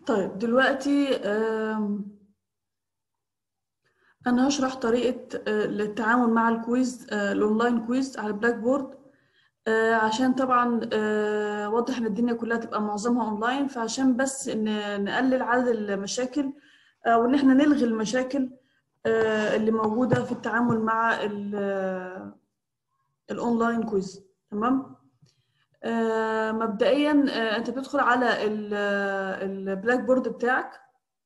طيب دلوقتي آم، أنا هشرح طريقة آه، للتعامل مع الكويز آه، الأونلاين كويز على البلاك بورد آه، عشان طبعا آه، واضح إن الدنيا كلها تبقى معظمها أونلاين فعشان بس إن نقلل عدد المشاكل آه، وإن إحنا نلغي المشاكل آه، اللي موجودة في التعامل مع ال- آه، الأونلاين كويز تمام؟ آه، مبدئيا آه، انت بتدخل على ال- آه، البلاك بورد بتاعك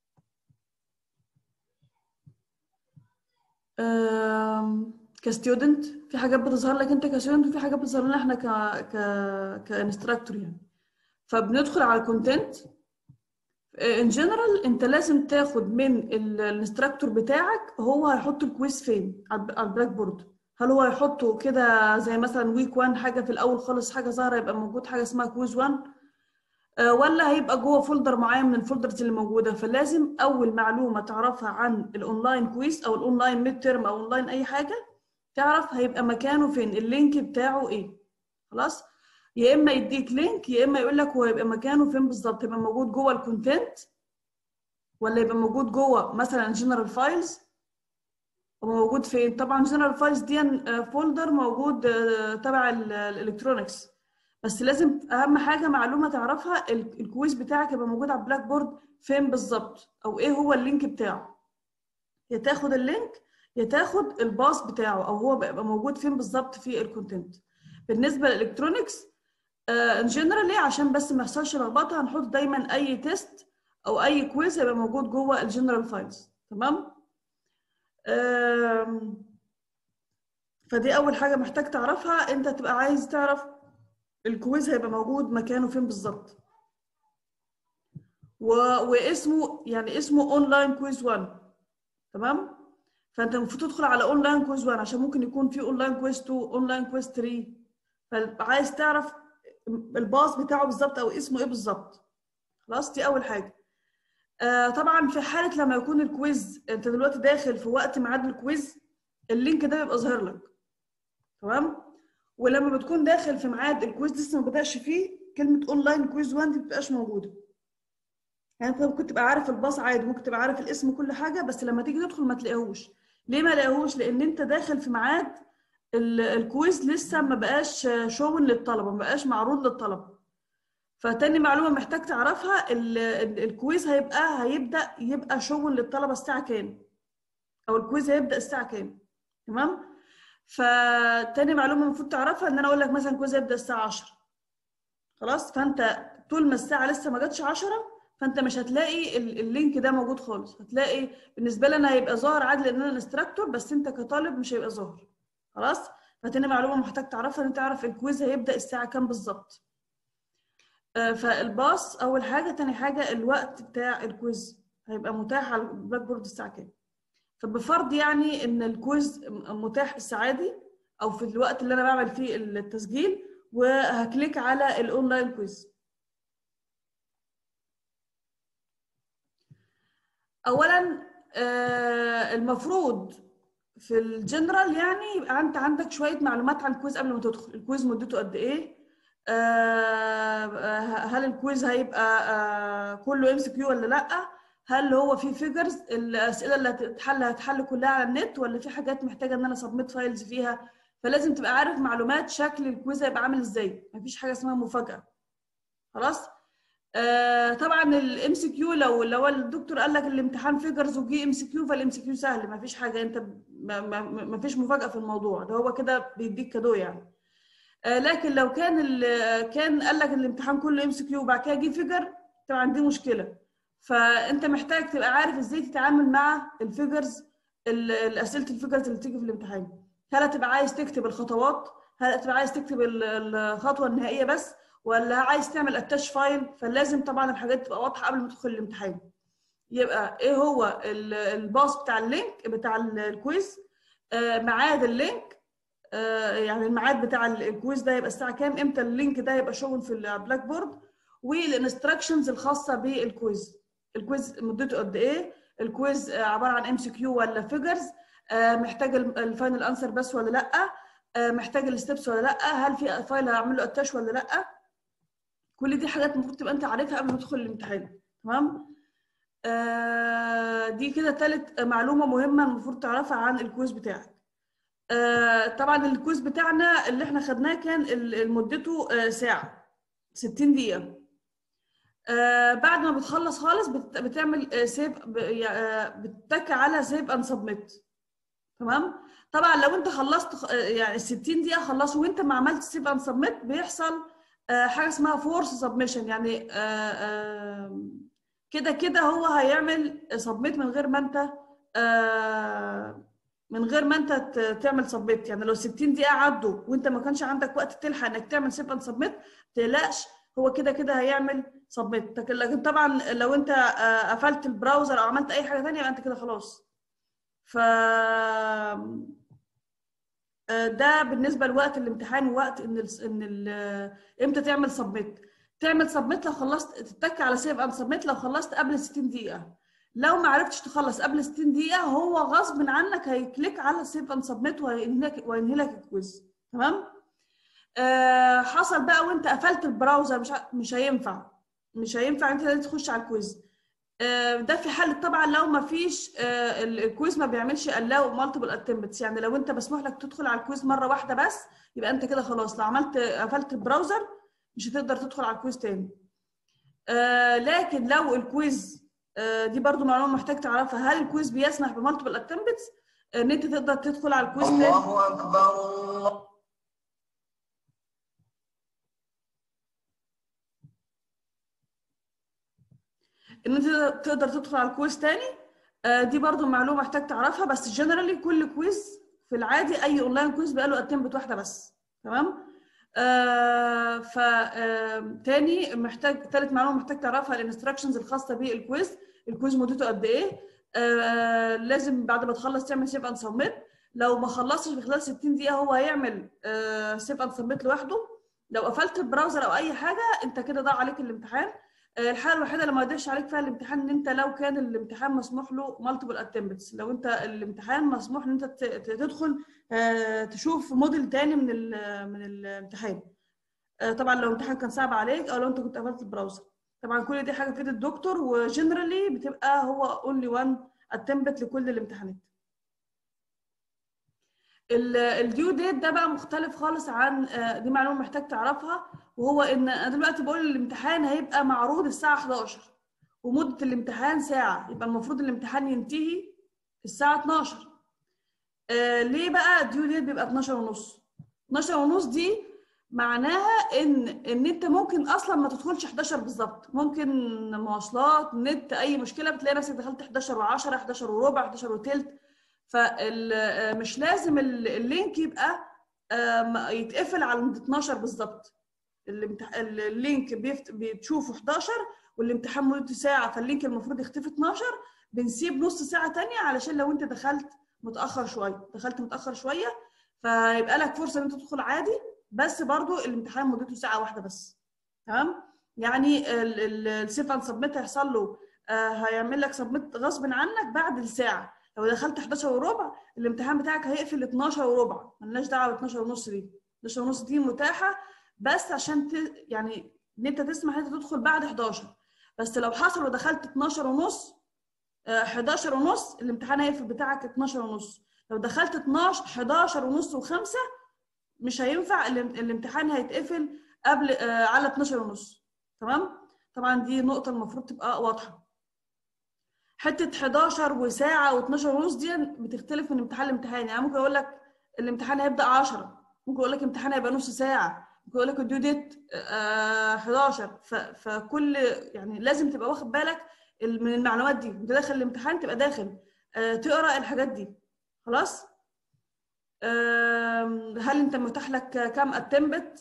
آم، كستودنت في حاجات بتظهر لك انت كستودنت وفي حاجات بتظهر لنا احنا ك ك كانستراكتور يعني فبندخل على الكونتنت ان جنرال انت لازم تاخد من الانستراكتور بتاعك هو هيحط الكويز فين على الب- على البلاك بورد هل هو هيحطه كده زي مثلا ويك 1 حاجه في الاول خالص حاجه ظاهره يبقى موجود حاجه اسمها كويز 1 آه، ولا هيبقى جوه فولدر معين من الفولدرز اللي موجوده فلازم اول معلومه تعرفها عن الاونلاين كويز او الاونلاين ميد ترم او اونلاين اي حاجه تعرف هيبقى مكانه فين اللينك بتاعه ايه خلاص يا اما يديك لينك يا اما يقول لك هو هيبقى مكانه فين بالظبط يبقى موجود جوه الكونتنت ولا يبقى موجود جوه مثلا جنرال فايلز وموجود فين طبعا جنرال فايلز دي فولدر موجود آه، تبع الالكترونكس بس لازم اهم حاجه معلومه تعرفها ال- الكويز بتاعك يبقى موجود على البلاك بورد فين بالظبط او ايه هو اللينك بتاعه يا تاخد اللينك يا تاخد الباص بتاعه او هو بيبقى موجود فين بالظبط في الكونتنت بالنسبه للالكترونكس ان جنرال ليه عشان بس ما يحصلش لخبطه هنحط دايما اي تيست او اي كويز هيبقى موجود جوه الجنرال فايلز تمام آم، فدي اول حاجه محتاج تعرفها انت تبقى عايز تعرف الكويز هيبقى موجود مكانه فين بالظبط و... واسمه يعني اسمه اونلاين كويز 1 تمام فانت المفروض تدخل على اونلاين كويز 1 عشان ممكن يكون في اونلاين كويز 2 اونلاين كويز 3 فعايز تعرف الباص بتاعه بالظبط او اسمه ايه بالظبط خلاص دي اول حاجه آه طبعا في حاله لما يكون الكويز انت دلوقتي داخل في وقت ميعاد الكويز اللينك ده بيبقى ظاهر لك تمام ولما بتكون داخل في ميعاد الكويز لسه ما بدأش فيه كلمه اونلاين كويز 1 دي بتبقاش موجوده يعني انت ممكن تبقى عارف الباص عادي ممكن تبقى عارف الاسم كل حاجه بس لما تيجي تدخل ما تلاقيهوش ليه ما لاقيهوش لان انت داخل في ميعاد ال- الكويز لسه ما بقاش شون للطلبه ما بقاش معروض للطلبه فتاني معلومه محتاج تعرفها ال- ال- الكويز هيبقى هيبدا يبقى شون للطلبه الساعه كام او الكويز هيبدا الساعه كام تمام فتاني معلومه المفروض تعرفها ان انا اقول لك مثلا الكويز هيبدا الساعه 10 خلاص فانت طول ما الساعه لسه ما جاتش 10 فانت مش هتلاقي ال- اللينك ده موجود خالص هتلاقي بالنسبه لي انا هيبقى ظاهر عادي لان انا الانستراكتور بس انت كطالب مش هيبقى ظاهر خلاص فتاني معلومه محتاج تعرفها ان انت تعرف الكويز هيبدا الساعه كام بالظبط آه، فالباص اول حاجه تاني حاجه الوقت بتاع الكويز هيبقى متاح على البلاك بورد الساعه كام فبفرض يعني ان الكويز م- متاح الساعه دي او في الوقت اللي انا بعمل فيه التسجيل وهكليك على الاونلاين كويز اولا آه، المفروض في الجنرال يعني يبقى انت عندك شويه معلومات عن الكويز قبل ما تدخل الكويز مدته قد ايه آه، هل الكويز هيبقى آه، كله ام سي كيو ولا لا هل هو في فيجرز الاسئله اللي هتتحل هتحل كلها على النت ولا في حاجات محتاجه ان انا سبميت فايلز فيها فلازم تبقى عارف معلومات شكل الكويز هيبقى عامل ازاي مفيش حاجه اسمها مفاجاه خلاص آه طبعا الام سي كيو لو لو الدكتور قال لك الامتحان فيجرز وجي ام سي كيو فالام سي كيو سهل ما فيش حاجه انت ما, ما, ما فيش مفاجاه في الموضوع ده هو كده بيديك كادو يعني آه لكن لو كان ال- كان قال لك الامتحان كله ام سي كيو وبعد كده جه فيجر طبعا دي مشكله فانت محتاج تبقى عارف ازاي تتعامل مع الفيجرز ال- الاسئله الفيجرز اللي بتيجي في الامتحان هل هتبقى عايز تكتب الخطوات هل هتبقى عايز تكتب ال- الخطوه النهائيه بس ولا عايز تعمل اتاش فايل فلازم طبعا الحاجات تبقى واضحه قبل ما تدخل الامتحان يبقى ايه هو ال- الباص بتاع اللينك بتاع ال- الكويز آه، ميعاد اللينك آه، يعني الميعاد بتاع ال- الكويز ده يبقى الساعه كام امتى اللينك ده يبقى شغل في البلاك بورد والانستراكشنز الخاصه بالكويز الكويز مدته قد ايه الكويز آه، عباره عن ام سي كيو ولا فيجرز محتاج ال- الفاينل انسر بس ولا لا آه، محتاج الستبس ولا لا هل في فايل هعمل له اتاش ولا لا كل دي حاجات المفروض تبقى انت عارفها قبل ما تدخل الامتحان تمام آه دي كده تالت معلومه مهمه المفروض تعرفها عن الكويز بتاعك آه طبعا الكويز بتاعنا اللي احنا خدناه كان ال- مدته آه ساعه 60 دقيقه آه بعد ما بتخلص خالص بت- بتعمل آه سيف ب- يع- آه بتتك على سيف اند سبميت تمام طبعا لو انت خلصت خ- آه، يعني ال 60 دقيقه خلصوا وانت ما عملتش سيف اند سبميت بيحصل آه حاجه اسمها فورس سبمشن يعني آه آه كده كده هو هيعمل سبميت من غير ما انت آه من غير ما انت ت- تعمل سبميت يعني لو 60 دقيقه عدوا وانت ما كانش عندك وقت تلحق انك تعمل سيف اند سبميت ما تقلقش هو كده كده هيعمل سبميت لكن لكن طبعا لو انت آه، قفلت البراوزر او عملت اي حاجه ثانيه يبقى انت كده خلاص ف آه، ده بالنسبه لوقت الامتحان ووقت ان ال ان ال امتى تعمل سبميت تعمل سبميت لو خلصت تتك على سيف اند سبميت لو خلصت قبل 60 دقيقه لو ما عرفتش تخلص قبل 60 دقيقه هو غصب عنك هيكليك على سيف اند سبميت وهينهي لك وهينهي لك الكويز تمام آه حصل بقى وانت قفلت البراوزر مش ه- مش هينفع مش هينفع انت لازم تخش على الكويز آه، ده في حاله طبعا لو ما فيش آه، ال- الكويز ما بيعملش allow multiple attempts يعني لو انت مسموح لك تدخل على الكويز مره واحده بس يبقى انت كده خلاص لو عملت قفلت البراوزر مش هتقدر تدخل على الكويز تاني آه، لكن لو الكويز آه، دي برضو معلومه محتاج تعرفها هل الكويز بيسمح بمالتيبل اتمبتس ان انت تقدر تدخل على الكويز تاني الله أكبر الله ان انت تقدر تدخل على الكويز تاني آه، دي برضو معلومه محتاج تعرفها بس جنرالي كل كويز في العادي اي اونلاين كويز بقى له اتمبت واحده بس تمام آه ف آه، تاني محتاج تالت معلومه محتاج تعرفها الانستراكشنز الخاصه بالكويز الكويز مدته قد ايه آه لازم بعد ما تخلص تعمل سيف اند سبميت لو ما خلصتش في خلال 60 دقيقه هو هيعمل آه سيف اند سبميت لوحده لو قفلت البراوزر او اي حاجه انت كده ضاع عليك الامتحان آه، الحاله الوحيده اللي ما يضيعش عليك فيها الامتحان ان انت لو كان الامتحان مسموح له مالتيبل اتمبتس لو انت الامتحان مسموح ان انت ت- ت- تدخل آه، تشوف موديل تاني من ال- من الامتحان آه، طبعا لو الامتحان كان صعب عليك او لو انت كنت قفلت البراوزر طبعا كل دي حاجه في ايد الدكتور وجنرالي بتبقى هو اونلي وان اتمبت لكل الامتحانات الديو ديت ده بقى مختلف خالص عن آه، دي معلومه محتاج تعرفها وهو ان انا دلوقتي بقول الامتحان هيبقى معروض الساعه 11 ومده الامتحان ساعه يبقى المفروض الامتحان ينتهي الساعه 12 آه ليه بقى الديو ديت بيبقى 12 ونص 12 ونص دي معناها ان ان انت ممكن اصلا ما تدخلش 11 بالظبط ممكن مواصلات نت اي مشكله بتلاقي نفسك دخلت 11 و10 11 وربع 11 وثلث فمش لازم ال- اللينك يبقى آم، يتقفل على 12 بالظبط الامتح- ال- اللينك بيفت... بتشوفه 11 والامتحان مدته ساعه فاللينك المفروض يختفي 12 بنسيب نص ساعه تانية علشان لو انت دخلت متاخر شويه دخلت متاخر شويه فيبقى لك فرصه ان انت تدخل عادي بس برضو الامتحان مدته ساعه واحده بس تمام يعني السيف اند سبميت هيحصل له آه، هيعمل لك سبميت غصب عنك بعد الساعه لو دخلت 11 وربع الامتحان بتاعك هيقفل 12 وربع ملناش دعوه ب 12 ونص دي 12 ونص دي متاحه بس عشان ت... يعني ان انت تسمح ان انت تدخل بعد 11 بس لو حصل ودخلت 12 ونص آه، 11 ونص الامتحان هيقفل بتاعك 12 ونص لو دخلت 12 11 ونص و5 مش هينفع الام- الامتحان هيتقفل قبل آه، على 12 ونص تمام طبعا دي نقطه المفروض تبقى واضحه حته 11 وساعه و12 ونص دي بتختلف من امتحان لامتحان يعني ممكن اقول لك الامتحان هيبدا 10 ممكن اقول لك الامتحان هيبقى نص ساعه ممكن اقول لك الديو ديت آه، 11 ف- فكل يعني لازم تبقى واخد بالك ال- من المعلومات دي انت داخل الامتحان تبقى داخل آه، تقرا الحاجات دي خلاص آم، هل انت متاح لك كام اتمبت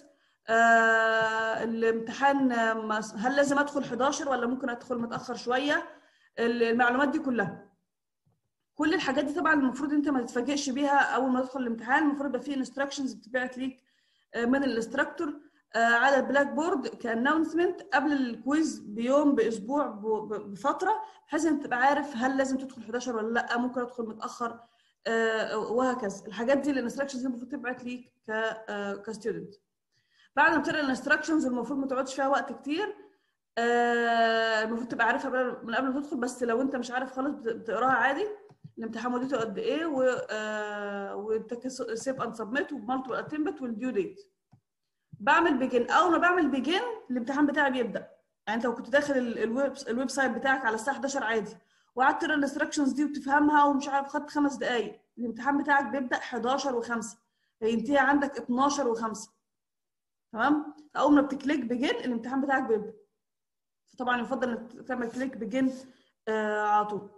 الامتحان آه، مس- هل لازم ادخل 11 ولا ممكن ادخل متاخر شويه المعلومات دي كلها كل الحاجات دي طبعا المفروض انت ما تتفاجئش بيها اول ما تدخل الامتحان المفروض يبقى فيه انستراكشنز بتبعت ليك آه، من الاستراكتور على البلاك بورد كانونسمنت قبل الكويز بيوم باسبوع ب- ب- بفتره بحيث انك تبقى عارف هل لازم تدخل 11 ولا لا ممكن ادخل متاخر آه، وهكذا الحاجات دي الانستراكشنز دي المفروض تبعت ليك ك كستودنت بعد ما تقرا الانستراكشنز المفروض ما تقعدش فيها وقت كتير آه، المفروض تبقى عارفها قبل- من قبل ما تدخل بس لو انت مش عارف خالص بت- بتقراها عادي الامتحان مدته قد ايه و آه، وتك سيف ان سبميت ومالتيبل اتمبت والديو ديت بعمل بيجن اول ما بعمل بيجن الامتحان بتاعي بيبدا يعني انت لو كنت داخل ال- الويب الويب سايت بتاعك على الساعه 11 عادي وقعدت تقرا الانستراكشنز دي وتفهمها ومش عارف خدت خمس دقائق الامتحان بتاعك بيبدا 11 و5 هينتهي عندك 12 و5 تمام اول ما بتكليك بيجن الامتحان بتاعك بيبدا فطبعا يفضل انك تعمل كليك بيجن آه على طول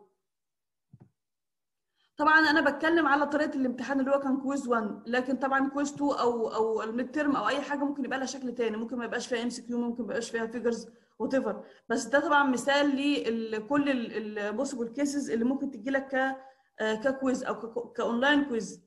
طبعا انا بتكلم على طريقه الامتحان اللي هو كان كويز 1 لكن طبعا كويز 2 او او الميد ترم او اي حاجه ممكن يبقى لها شكل تاني ممكن ما يبقاش فيها ام سي كيو ممكن ما يبقاش فيها فيجرز وات ايفر بس ده طبعا مثال لكل البوسيبل كيسز اللي ممكن تجي لك ك آه، ككويز او ك- كاونلاين كويز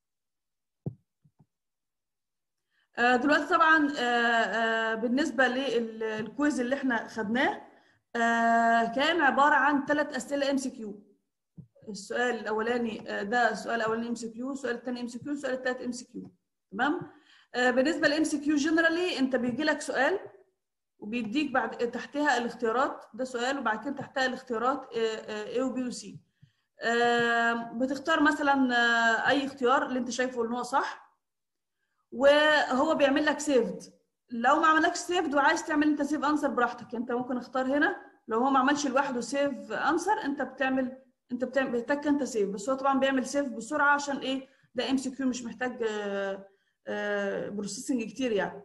آه، دلوقتي طبعا آه، آه، بالنسبه للكويز اللي احنا خدناه آه، كان عباره عن ثلاث اسئله ام سي كيو السؤال الاولاني آه، ده السؤال الاولاني ام سي كيو السؤال الثاني ام سي كيو السؤال الثالث ام سي كيو تمام آه، بالنسبه للام سي كيو جنرالي انت بيجي لك سؤال وبيديك بعد تحتها الاختيارات ده سؤال وبعد كده تحتها الاختيارات A و B و C آه، بتختار مثلا آه، اي اختيار اللي انت شايفه ان هو صح وهو بيعمل لك سيفد لو ما عملكش سيفد وعايز تعمل انت سيف انسر براحتك انت ممكن اختار هنا لو هو ما عملش لوحده سيف انسر انت بتعمل انت بتعمل بتتك انت سيف بس هو طبعا بيعمل سيف بسرعه عشان ايه ده ام سي كيو مش محتاج بروسيسنج كتير يعني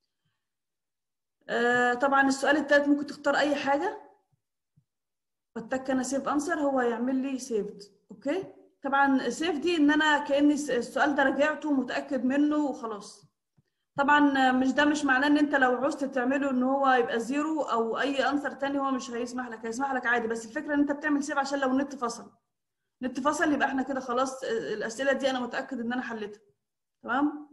آه، طبعا السؤال الثالث ممكن تختار اي حاجه بتك انا سيف انسر هو يعمل لي سيفد اوكي طبعا سيف دي ان انا كاني الس- السؤال ده رجعته متاكد منه وخلاص طبعا مش ده مش معناه ان انت لو عوزت تعمله ان هو يبقى زيرو او اي انسر تاني هو مش هيسمح لك هيسمح لك عادي بس الفكره ان انت بتعمل سيف عشان لو النت فصل النت فصل يبقى احنا كده خلاص الاسئله دي انا متاكد ان انا حليتها تمام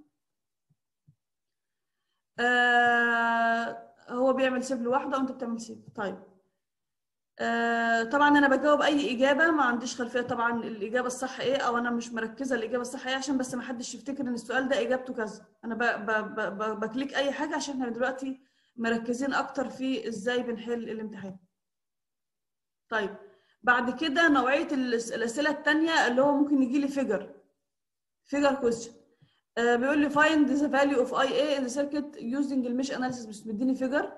آه هو بيعمل سيف لوحده وانت بتعمل سيف طيب آه طبعا انا بجاوب اي اجابه ما عنديش خلفيه طبعا الاجابه الصح ايه او انا مش مركزه الاجابه الصح ايه عشان بس ما حدش يفتكر ان السؤال ده اجابته كذا انا ب ب ب ب بكليك اي حاجه عشان احنا دلوقتي مركزين اكتر في ازاي بنحل الامتحان طيب بعد كده نوعيه الأس- الاسئله الثانيه اللي هو ممكن يجي لي فيجر فيجر كويستشن بيقول لي find the value of IA in the circuit using المش analysis مش مديني فيجر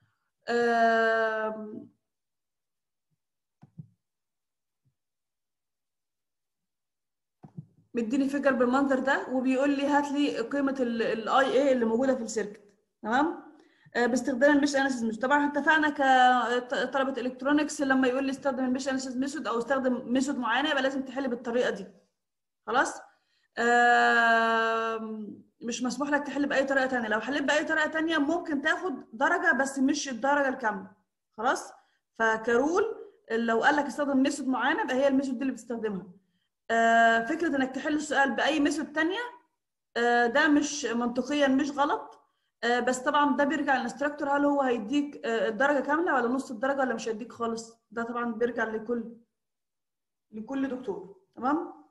مديني فيجر بالمنظر ده وبيقول لي هات لي قيمه الاي اي اللي موجوده في السيركت تمام آه، باستخدام المش اناليسيس ميثود طبعا احنا اتفقنا كطلبه الكترونكس لما يقول لي استخدم المش اناليسيس ميثود او استخدم ميثود معينه يبقى لازم تحل بالطريقه دي خلاص آم، مش مسموح لك تحل باي طريقه تانية لو حليت باي طريقه تانية ممكن تاخد درجه بس مش الدرجه الكامله خلاص فكرول لو قال لك استخدم ميثود معينه يبقى هي الميثود دي اللي بتستخدمها آه، فكره انك تحل السؤال باي ميثود تانية آه، ده مش منطقيا مش غلط آه، بس طبعا ده بيرجع للانستراكتور هل هو هيديك آه، الدرجه كامله ولا نص الدرجه ولا مش هيديك خالص ده طبعا بيرجع لكل لكل دكتور تمام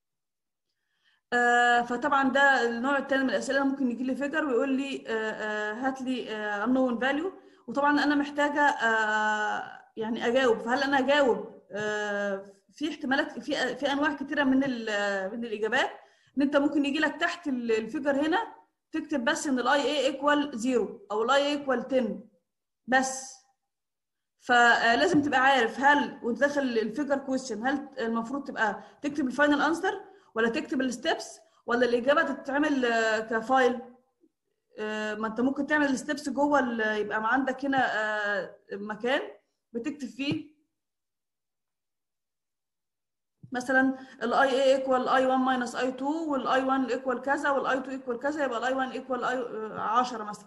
آه، فطبعا ده النوع الثاني من الاسئله ممكن يجي لي فيجر ويقول لي آه، آه، هات لي unknown فاليو وطبعا انا محتاجه آه، يعني اجاوب فهل انا اجاوب آه، في احتمالات في في انواع كثيره من ال- من الاجابات ان انت ممكن يجي لك تحت ال- الفيجر هنا تكتب بس ان الاي اي ايكوال 0 او الاي اي ايكوال 10 بس فلازم تبقى عارف هل وانت داخل الفيجر كويستشن هل المفروض تبقى تكتب الفاينل انسر ولا تكتب الستبس ولا الاجابه تتعمل آه، كفايل آه، ما انت ممكن تعمل الستبس جوه ال- يبقى ما عندك هنا آه، مكان بتكتب فيه مثلا الاي اي ايكوال اي 1 ماينس اي 2 والاي 1 ايكوال كذا والاي 2 ايكوال كذا يبقى الاي 1 ايكوال اي 10 مثلا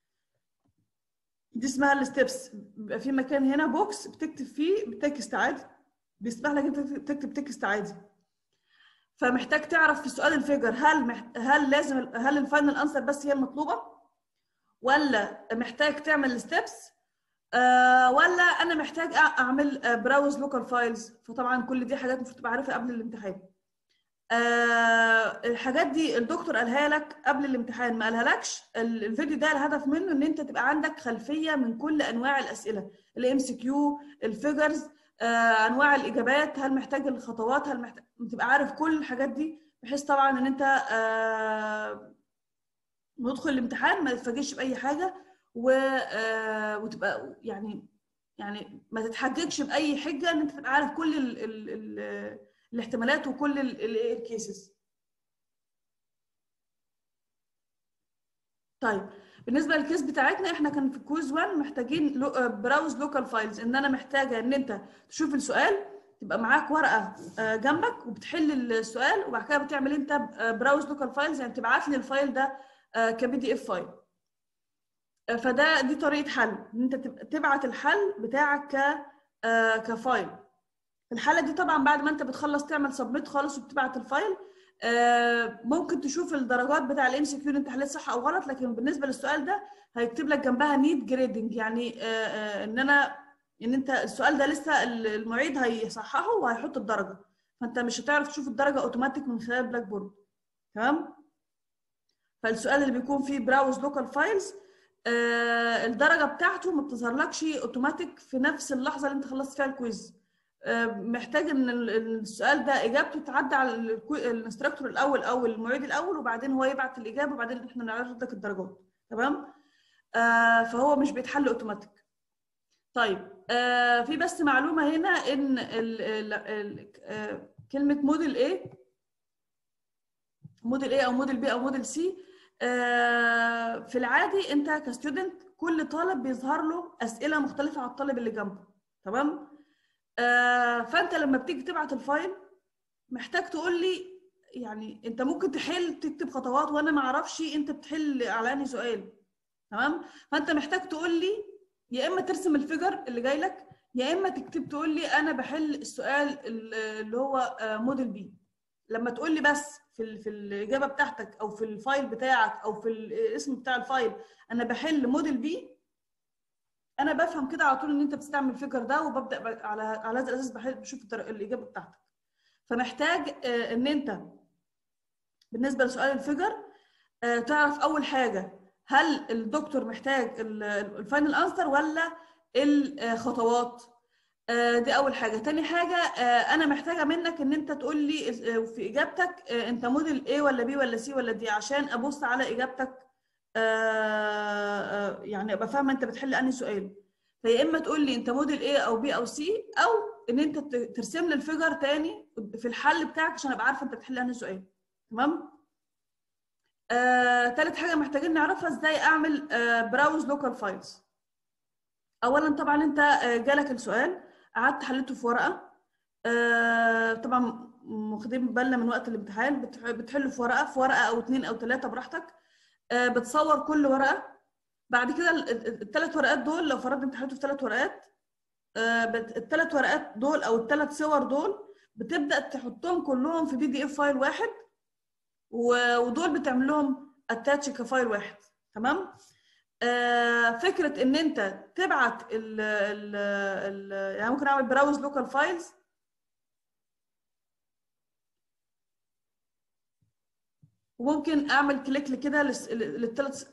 دي اسمها الستبس بيبقى في مكان هنا بوكس بتكتب فيه بتكست عادي بيسمح لك انت تكتب تكست عادي فمحتاج تعرف في سؤال الفيجر هل محت... هل لازم هل الفاينل انسر بس هي المطلوبه ولا محتاج تعمل ستيبس آه ولا انا محتاج أع- اعمل براوز لوكال فايلز فطبعا كل دي حاجات المفروض تبقى عارفها قبل الامتحان آه الحاجات دي الدكتور قالها لك قبل الامتحان ما قالها لكش ال- الفيديو ده الهدف منه ان انت تبقى عندك خلفيه من كل انواع الاسئله الام سي كيو الفيجرز آه انواع الاجابات هل محتاج الخطوات هل محتاج تبقى عارف كل الحاجات دي بحيث طبعا ان انت آه ندخل الامتحان ما تتفاجئش باي حاجه و آه وتبقى يعني يعني ما تتحججش باي حجه ان انت تبقى عارف كل ال ال ال الاحتمالات وكل الكيسز طيب بالنسبه للكيس بتاعتنا احنا كان في كويز 1 محتاجين لو براوز لوكال فايلز ان انا محتاجه ان انت تشوف السؤال تبقى معاك ورقه آه، جنبك وبتحل السؤال وبعد كده بتعمل انت براوز لوكال فايلز يعني تبعت لي الفايل ده كبي دي اف فايل آه، فده دي طريقه حل ان انت تب- تبعت الحل بتاعك ك آه، كفايل في الحاله دي طبعا بعد ما انت بتخلص تعمل سبميت خالص وبتبعت الفايل آه، ممكن تشوف الدرجات بتاع الام سي كيو اللي انت حليت صح او غلط لكن بالنسبه للسؤال ده هيكتب لك جنبها نيد جريدنج يعني آه، آه، ان انا ان انت السؤال ده لسه المعيد هيصححه وهيحط الدرجه فانت مش هتعرف تشوف الدرجه اوتوماتيك من خلال بلاك بورد تمام فالسؤال اللي بيكون فيه براوز لوكال فايلز الدرجه بتاعته ما بتظهرلكش اوتوماتيك في نفس اللحظه اللي انت خلصت فيها الكويز آه، محتاج ان ال- السؤال ده اجابته تعدي على الكو- الانستراكتور الاول او المعيد الاول وبعدين هو يبعت الاجابه وبعدين احنا نعرض لك الدرجات تمام آه فهو مش بيتحل اوتوماتيك طيب آه في بس معلومه هنا ان ال ال ال آه كلمه موديل ايه موديل ايه او موديل بي او موديل سي آه في العادي انت كستودنت كل طالب بيظهر له اسئله مختلفه عن الطالب اللي جنبه تمام آه فانت لما بتيجي تبعت الفايل محتاج تقول لي يعني انت ممكن تحل تكتب خطوات وانا ما اعرفش انت بتحل على انهي سؤال تمام فانت محتاج تقول لي يا اما ترسم الفيجر اللي جاي لك يا اما تكتب تقول لي انا بحل السؤال ال- اللي هو آه، موديل بي لما تقول لي بس في ال- في الاجابه بتاعتك او في الفايل بتاعك او في الاسم بتاع الفايل انا بحل موديل بي انا بفهم كده على طول ان انت بتستعمل الفيجر ده وببدا ب- على على هذا الاساس بحل بشوف الدر- الاجابه بتاعتك فمحتاج آه، ان انت بالنسبه لسؤال الفيجر آه، تعرف اول حاجه هل الدكتور محتاج ال- الفاينل انسر ولا الخطوات آه، دي اول حاجه تاني حاجه آه، انا محتاجه منك ان انت تقول لي آه، في اجابتك آه، انت موديل A ولا B ولا C ولا D عشان ابص على اجابتك آه، آه، يعني ابقى فاهمه انت بتحل انهي سؤال فيا اما تقول لي انت موديل A او B او C او ان انت ت- ترسم لي الفيجر تاني في الحل بتاعك عشان ابقى عارفه انت بتحل انهي سؤال تمام آه، تالت حاجه محتاجين نعرفها ازاي اعمل براوز لوكال فايلز اولا طبعا انت آه، جالك السؤال قعدت حليته في ورقه آه، طبعا واخدين بالنا من وقت الامتحان بتح- بتحله في ورقه في ورقه او اتنين او تلاته براحتك آه، بتصور كل ورقه بعد كده الثلاث ورقات دول لو فرضنا انت حليته في ثلاث ورقات الثلاث ورقات دول او الثلاث صور دول بتبدا تحطهم كلهم في بي دي اف فايل واحد و- ودول بتعمل لهم اتاتش كفايل واحد تمام آه، فكره ان انت تبعت ال ال ال يعني ممكن اعمل براوز لوكال فايلز وممكن اعمل كليك كده للثلاث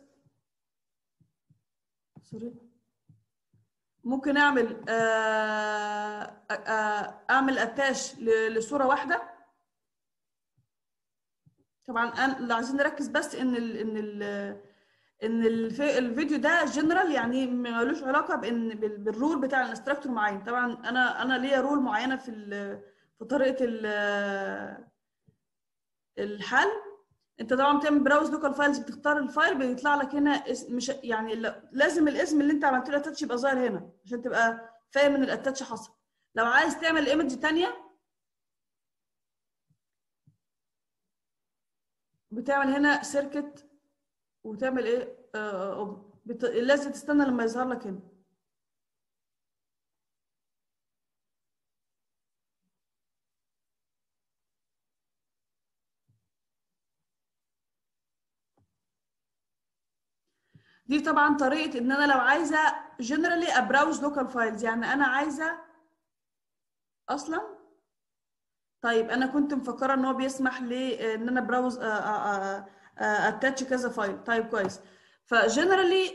سوري ممكن اعمل آه، آه، اعمل اتاش لصوره واحده طبعا انا اللي عايزين نركز بس ان ال ان ال ان الف- الفيديو ده جنرال يعني ملوش علاقه بان بال- بالرول بتاع الانستراكتور معين طبعا انا انا ليا رول معينه في ال- في طريقه ال- الحل انت طبعا بتعمل براوز لوكال فايلز بتختار الفايل بيطلع لك هنا اسم مش يعني لا- لازم الاسم اللي انت عملت له اتاتش يبقى ظاهر هنا عشان تبقى فاهم ان الاتاتش حصل لو عايز تعمل ايمج تانية بتعمل هنا سيركت وتعمل ايه آه بت... لازم تستنى لما يظهر لك هنا دي طبعا طريقه ان انا لو عايزه جنرالي ابراوز لوكال فايلز يعني انا عايزه اصلا طيب انا كنت مفكره ان هو بيسمح لي ان انا براوز اتاتش كذا فايل طيب كويس فجنرالي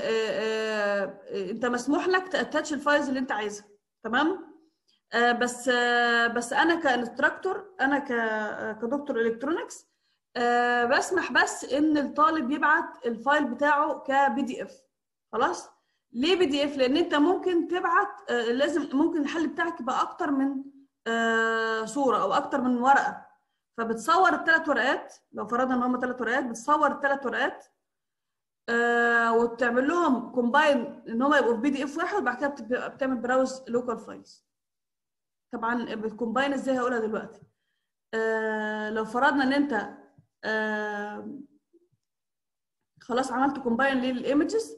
انت مسموح لك تاتش الفايلز اللي انت عايزها تمام آه، بس آه، بس انا كانستراكتور انا ك- كدكتور الكترونكس آه، بسمح بس ان الطالب يبعت الفايل بتاعه كبي دي اف خلاص ليه بي دي اف لان انت ممكن تبعت آه، لازم ممكن الحل بتاعك يبقى اكتر من آه، صوره او اكتر من ورقه فبتصور الثلاث ورقات لو فرضنا ان هم ثلاث ورقات بتصور الثلاث ورقات آه، وتعمل لهم كومباين ان هم يبقوا في بي دي اف واحد وبعد كده بتبقى- بتعمل براوز لوكال فايلز طبعا بتكومباين ازاي هقولها دلوقتي آه لو فرضنا ان انت آه خلاص عملت كومباين للايمجز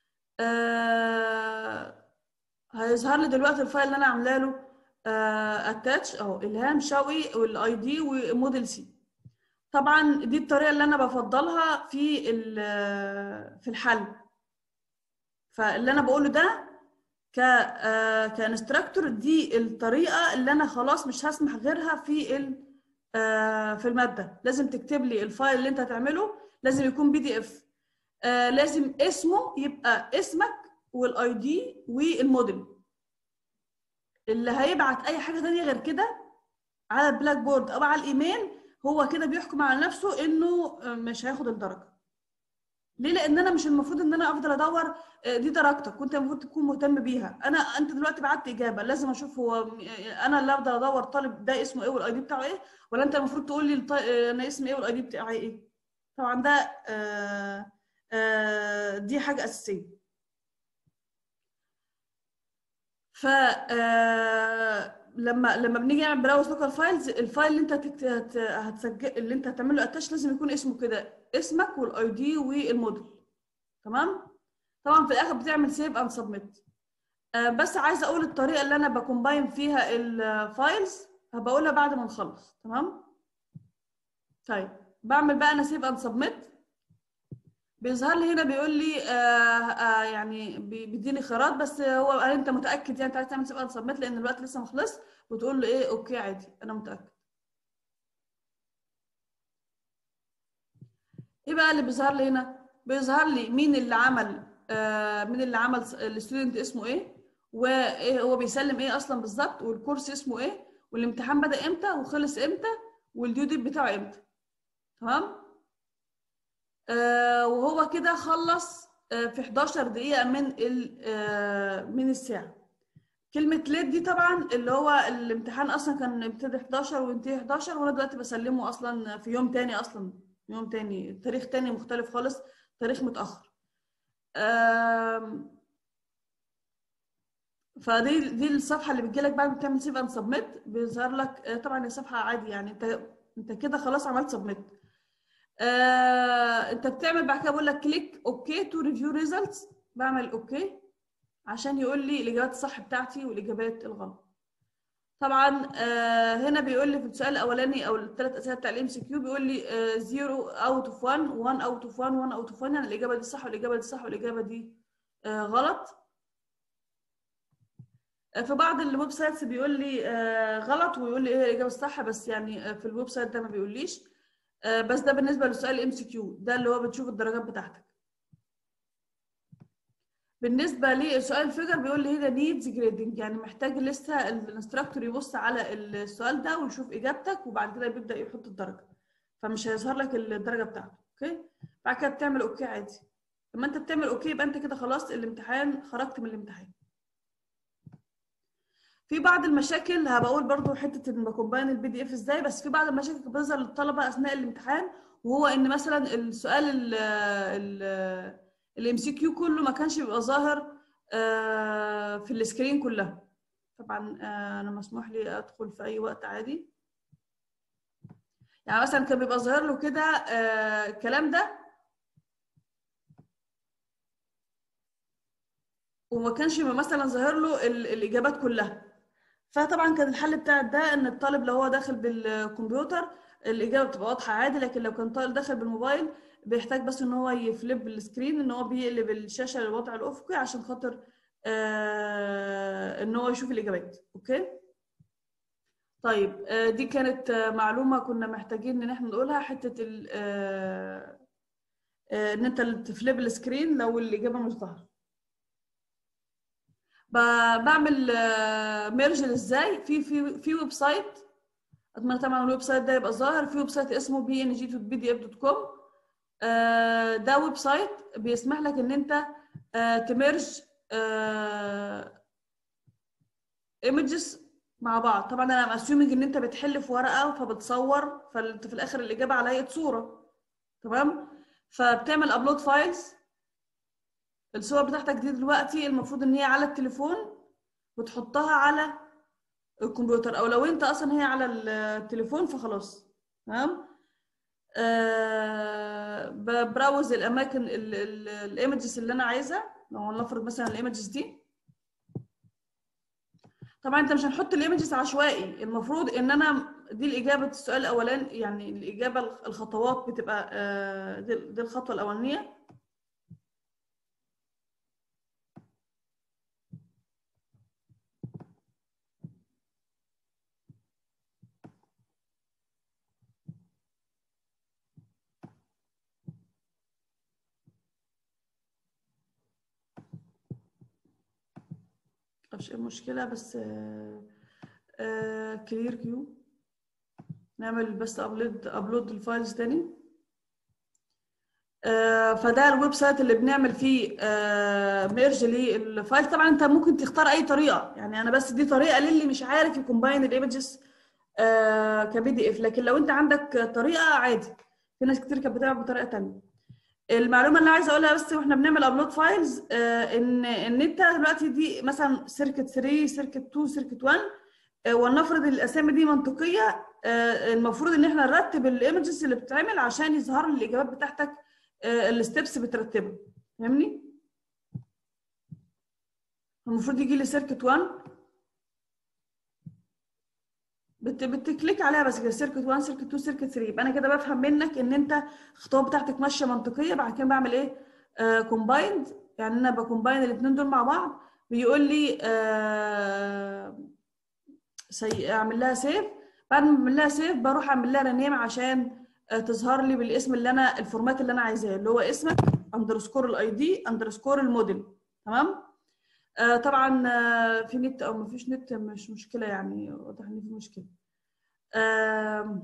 آه هيظهر لي دلوقتي الفايل اللي انا عامله له اتاتش اهو الهام شوقي والاي دي وموديل سي طبعا دي الطريقه اللي انا بفضلها في ال- في الحل فاللي انا بقوله ده ك آه، كانستراكتور دي الطريقه اللي انا خلاص مش هسمح غيرها في ال آه، في الماده لازم تكتب لي الفايل اللي انت هتعمله لازم يكون بي دي اف لازم اسمه يبقى اسمك والاي دي والموديل اللي هيبعت اي حاجه تانية غير كده على البلاك بورد او على الايميل هو كده بيحكم على نفسه انه آه، مش هياخد الدرجه ليه لان انا مش المفروض ان انا افضل ادور آه، دي درجتك وانت المفروض تكون مهتم بيها انا انت دلوقتي بعت اجابه لازم اشوف هو م- انا اللي افضل ادور طالب ده اسمه ايه والاي دي بتاعه ايه ولا انت المفروض تقول لي الط- آه، انا اسمي ايه والاي دي بتاعي ايه طبعا ده آه، آه، دي حاجه اساسيه ف آه، لما لما بنيجي نعمل براوز لوكال فايلز الفايل اللي انت هتكت... هت... هتسجل اللي انت هتعمل له اتاش لازم يكون اسمه كده اسمك والاي دي والموديل تمام طبعا في الاخر بتعمل سيف اند سبميت بس عايزه اقول الطريقه اللي انا بكومباين فيها الفايلز هبقولها بعد ما نخلص تمام طيب بعمل بقى انا سيف اند سبميت بيظهر لي هنا بيقول لي آه آه يعني بي- بيديني خيارات بس هو هل انت متاكد يعني انت عايز تعمل سيف اند سبميت لان الوقت لسه ما خلص وتقول له ايه اوكي عادي انا متاكد ايه بقى اللي بيظهر لي هنا بيظهر لي مين اللي عمل آه مين اللي عمل الستودنت اسمه ايه وايه هو بيسلم ايه اصلا بالظبط والكورس اسمه ايه والامتحان بدأ امتى وخلص امتى والديو ديت بتاعه امتى تمام آه وهو كده خلص آه في 11 دقيقة من ال آه من الساعة كلمة ليت دي طبعا اللي هو الامتحان أصلا كان ابتدى 11 وانتهي 11 وأنا دلوقتي بسلمه أصلا في يوم تاني أصلا يوم تاني تاريخ تاني مختلف خالص تاريخ متأخر آم، فدي دي الصفحة اللي بتجيلك بعد ما تعمل سيف اند سبميت بيظهر لك آه، طبعا هي صفحة عادي يعني انت انت كده خلاص عملت سبميت آه، انت بتعمل بعد كده بقول لك كليك اوكي تو ريفيو ريزلتس بعمل اوكي عشان يقول لي الاجابات الصح بتاعتي والاجابات الغلط طبعا آه، هنا بيقول لي في السؤال الاولاني او الثلاث اسئله بتاع الام سي كيو بيقول لي 0 اوت اوف 1 1 اوت اوف 1 1 اوت اوف 1 يعني الاجابه دي صح والاجابه دي صح والاجابه دي آه، غلط آه، في بعض الويب سايتس بيقول لي آه، غلط ويقول لي ايه الاجابه الصح بس يعني آه، في الويب سايت ده ما بيقوليش آه، بس ده بالنسبه للسؤال الام سي كيو ده اللي هو بتشوف الدرجات بتاعتك بالنسبه لسؤال الفيجر بيقول لي هنا نيدز جريدنج يعني محتاج لسه الانستراكتور يبص على السؤال ده ويشوف اجابتك وبعد كده بيبدا يحط الدرجه فمش هيظهر لك الدرجه بتاعته اوكي بعد كده بتعمل اوكي عادي لما انت بتعمل اوكي يبقى انت كده خلاص الامتحان خرجت من الامتحان في بعض المشاكل هبقول برضو حته ان بكومباين البي دي اف ازاي بس في بعض المشاكل بتظهر للطلبه اثناء الامتحان وهو ان مثلا السؤال الام سي كيو كله ما كانش بيبقى ظاهر آه، في السكرين كلها طبعا آه، انا مسموح لي ادخل في اي وقت عادي يعني مثلا كان بيبقى ظاهر له كده آه، الكلام ده وما كانش يبقى مثلا ظاهر له ال- الاجابات كلها فطبعا كان الحل بتاع ده ان الطالب لو هو داخل بالكمبيوتر الاجابه بتبقى واضحه عادي لكن لو كان طالب داخل بالموبايل بيحتاج بس ان هو يفليب السكرين ان هو بيقلب الشاشه للوضع الافقي عشان خاطر آه ان هو يشوف الاجابات اوكي طيب آه، دي كانت آه، معلومة كنا محتاجين ان احنا نقولها حتة ال آه، آه، ان انت اللي تفليب السكرين لو الاجابة مش ظاهرة ب- بعمل ميرجل ازاي في في في ويب سايت اتمنى طبعا الويب سايت ده يبقى ظاهر في ويب سايت اسمه بي ان جي بي دي اف دوت كوم ده ويب سايت بيسمح لك ان انت آه، تمرج ايمجز مع بعض طبعا انا اسيومنج ان انت بتحل في ورقه فبتصور فانت في الاخر الاجابه على هيئه صوره تمام فبتعمل ابلود فايلز الصور بتاعتك دي دلوقتي المفروض ان هي على التليفون وتحطها على الكمبيوتر او لو انت اصلا هي على التليفون فخلاص تمام آه ببراوز الاماكن الايمجز اللي انا عايزه لو نفرض مثلا الايمجز دي طبعا انت مش هنحط الايمجز عشوائي المفروض ان انا دي الاجابه السؤال الاولاني يعني الاجابه الخطوات بتبقى آه، دي دي الخطوه الاولانيه مش المشكله بس كلير كيو نعمل بس ابلود ابلود الفايلز تاني آه، فده الويب سايت اللي بنعمل فيه ميرج للفايل طبعا انت ممكن تختار اي طريقه يعني انا بس دي طريقه للي مش عارف يكومباين الايمجز كبي دي اف لكن لو انت عندك طريقه عادي في ناس كتير كانت بتعمل بطريقه تانية المعلومه اللي عايزه اقولها بس واحنا بنعمل ابلود فايلز ان ان انت دلوقتي دي مثلا سيركت 3 سيركت 2 سيركت 1 آه، ولنفرض الاسامي دي منطقيه آه، المفروض ان احنا نرتب الايمجز اللي بتتعمل عشان يظهر لي الاجابات بتاعتك الستبس بترتبها فاهمني المفروض يجي لي سيركت 1 بت بتكليك عليها بس كده سيركت 1 سيركت 2 سيركت 3 يبقى انا كده بفهم منك ان انت الخطوات بتاعتك ماشيه منطقيه بعد كده بعمل ايه كومبايند يعني انا بكومباين الاثنين دول مع بعض بيقول لي آه سي... اعمل لها سيف بعد ما اعمل لها سيف بروح اعمل لها رينيم عشان آه تظهر لي بالاسم اللي انا الفورمات اللي انا عايزاه اللي هو اسمك اندرسكور الاي دي اندرسكور الموديل تمام آه طبعا آه في نت او ما فيش نت مش مشكله يعني واضح ان في مشكله آه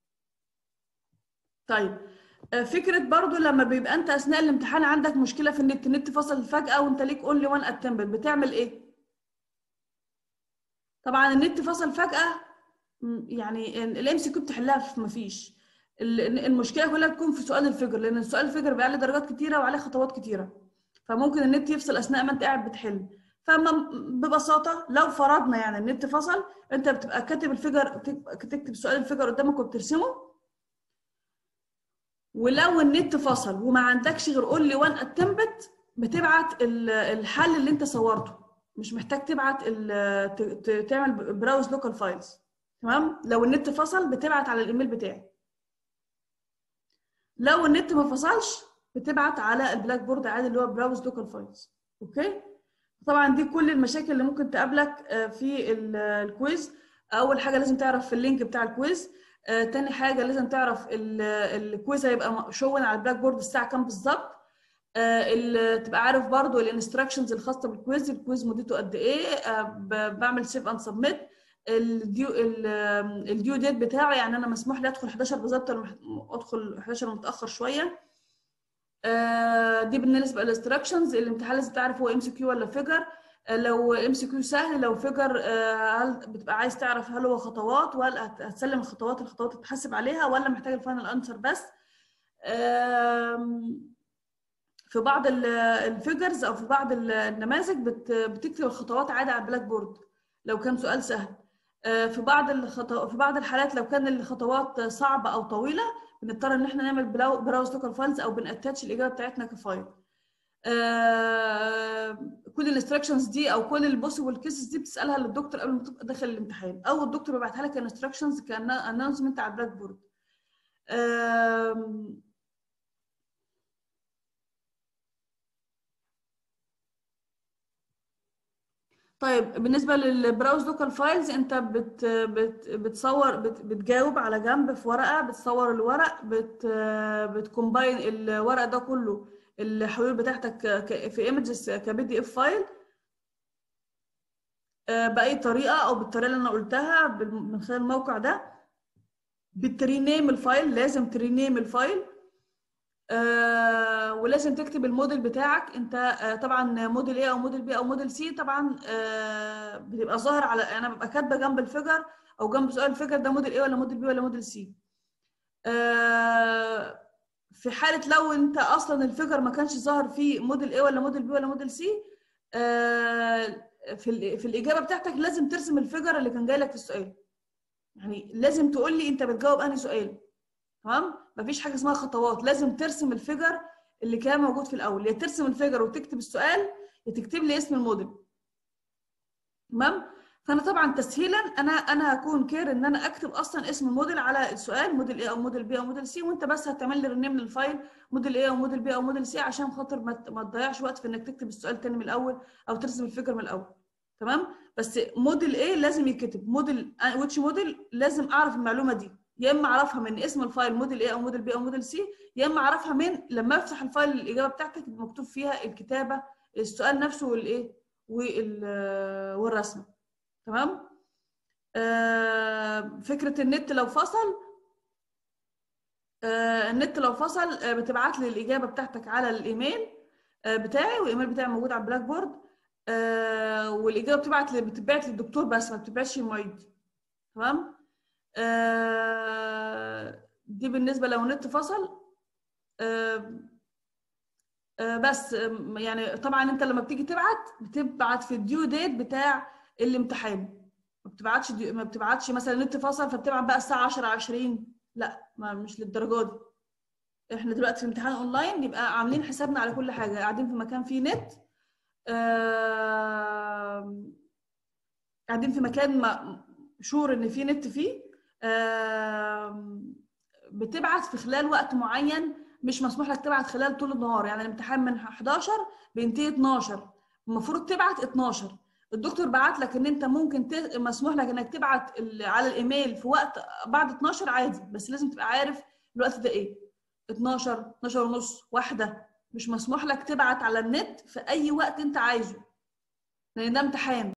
طيب آه فكره برضو لما بيبقى انت اثناء الامتحان عندك مشكله في النت النت فصل فجاه وانت ليك اونلي وان اتمبت بتعمل ايه طبعا النت فصل فجاه م- يعني الام سي كيو بتحلها في مفيش ال- المشكله كلها بتكون في سؤال الفجر لان سؤال الفجر بيبقى عليه درجات كتيره وعليه خطوات كتيره فممكن النت يفصل اثناء ما انت قاعد بتحل فما ببساطه لو فرضنا يعني النت فصل انت بتبقى كاتب الفجر تكتب سؤال الفجر قدامك وبترسمه ولو النت فصل وما عندكش غير قول لي وان اتمبت بتبعت ال- الحل اللي انت صورته مش محتاج تبعت ال- ت- ت- تعمل براوز لوكال فايلز تمام لو النت فصل بتبعت على الايميل بتاعي لو النت ما فصلش بتبعت على البلاك بورد عادي اللي هو براوز لوكال فايلز اوكي طبعا دي كل المشاكل اللي ممكن تقابلك آه، في ال- الكويز اول حاجه لازم تعرف في اللينك بتاع الكويز آه، تاني حاجه لازم تعرف ال- الكويز هيبقى شون على البلاك بورد الساعه كام بالظبط آه، ال- تبقى عارف برضو الانستراكشنز الخاصه بالكويز الكويز مدته قد ايه آه، ب- بعمل سيف اند سبميت الديو ال- الديو ديت بتاعه يعني انا مسموح لي ادخل 11 بالظبط ولا مح- ادخل 11 متاخر شويه آه، دي بالنسبه للانستراكشنز الامتحان لازم تعرف هو ام سي كيو ولا فيجر لو ام سي كيو سهل لو فيجر هل بتبقى عايز تعرف هل هو خطوات ولا هت- هتسلم الخطوات الخطوات تتحسب عليها ولا محتاج الفاينل انسر بس آم، في بعض الفيجرز او في بعض ال- النماذج بت- بتكتب الخطوات عادي على البلاك بورد لو كان سؤال سهل آه، في بعض الخطو... في بعض الحالات لو كان الخطوات صعبه او طويله بنضطر ان احنا نعمل براو- براوز لوكال فايلز او بناتاتش الاجابه بتاعتنا كفايل آه، كل الانستراكشنز دي او كل البوسيبل كيسز دي بتسالها للدكتور قبل ما تبقى داخل الامتحان او الدكتور بيبعتها لك انستراكشنز كانها انونسمنت على البلاك بورد آم، طيب بالنسبة للبراوز لوكال فايلز انت بت بت بتصور بت بتجاوب على جنب في ورقة بتصور الورق بت بتكومباين الورق ده كله الحلول بتاعتك ك- في ايمجز كبي دي اف فايل بأي طريقة أو بالطريقة اللي أنا قلتها بال- من خلال الموقع ده بترينيم الفايل لازم ترينيم الفايل آه ولازم تكتب الموديل بتاعك انت آه طبعا موديل ايه او موديل بي او موديل سي طبعا آه بتبقى ظاهر على انا ببقى كاتبه جنب الفيجر او جنب سؤال الفيجر ده موديل ايه ولا موديل بي ولا موديل سي آه في حاله لو انت اصلا الفيجر ما كانش ظاهر فيه موديل ايه ولا موديل بي ولا موديل سي آه في ال- في الاجابه بتاعتك لازم ترسم الفيجر اللي كان جاي لك في السؤال يعني لازم تقول لي انت بتجاوب انهي سؤال تمام مفيش حاجه اسمها خطوات لازم ترسم الفيجر اللي كان موجود في الاول يا ترسم الفيجر وتكتب السؤال يا تكتب لي اسم الموديل تمام فانا طبعا تسهيلا انا انا هكون كير ان انا اكتب اصلا اسم الموديل على السؤال موديل ايه او موديل بي او موديل سي وانت بس هتعمل لي رينيم للفايل موديل ايه او موديل بي او موديل سي عشان خاطر ما ت- ما تضيعش وقت في انك تكتب السؤال تاني من الاول او ترسم الفيجر من الاول تمام بس موديل ايه لازم يتكتب موديل ويتش موديل لازم اعرف المعلومه دي يا اما اعرفها من اسم الفايل موديل ايه او موديل بي او موديل سي يا اما اعرفها من لما افتح الفايل الاجابه بتاعتك يبقى مكتوب فيها الكتابه السؤال نفسه والايه وال- والرسمه تمام آه، فكره النت لو فصل آه، النت لو فصل آه، بتبعت لي الاجابه بتاعتك على الايميل آه، بتاعي والايميل بتاعي موجود على البلاك بورد آه، والاجابه بتبعت لي بتبعت للدكتور بس ما بتبعتش للمعيد تمام آه، دي بالنسبه لو النت فصل آه، آه، بس آم، يعني طبعا انت لما بتيجي تبعت بتبعت في الديو ديت بتاع الامتحان ما بتبعتش دي ما بتبعتش مثلا النت فصل فبتبعت بقى الساعه 10 20 لا ما مش للدرجه دي احنا دلوقتي في امتحان اونلاين يبقى عاملين حسابنا على كل حاجه قاعدين في مكان فيه نت آم، قاعدين في مكان ما شور ان فيه نت فيه آم، بتبعت في خلال وقت معين مش مسموح لك تبعت خلال طول النهار يعني الامتحان من 11 بينتهي 12 المفروض تبعت 12 الدكتور بعت لك ان انت ممكن ت... مسموح لك انك تبعت ال- على الايميل في وقت بعد 12 عادي بس لازم تبقى عارف الوقت ده ايه 12 12 ونص واحدة مش مسموح لك تبعت على النت في اي وقت انت عايزه لان ده امتحان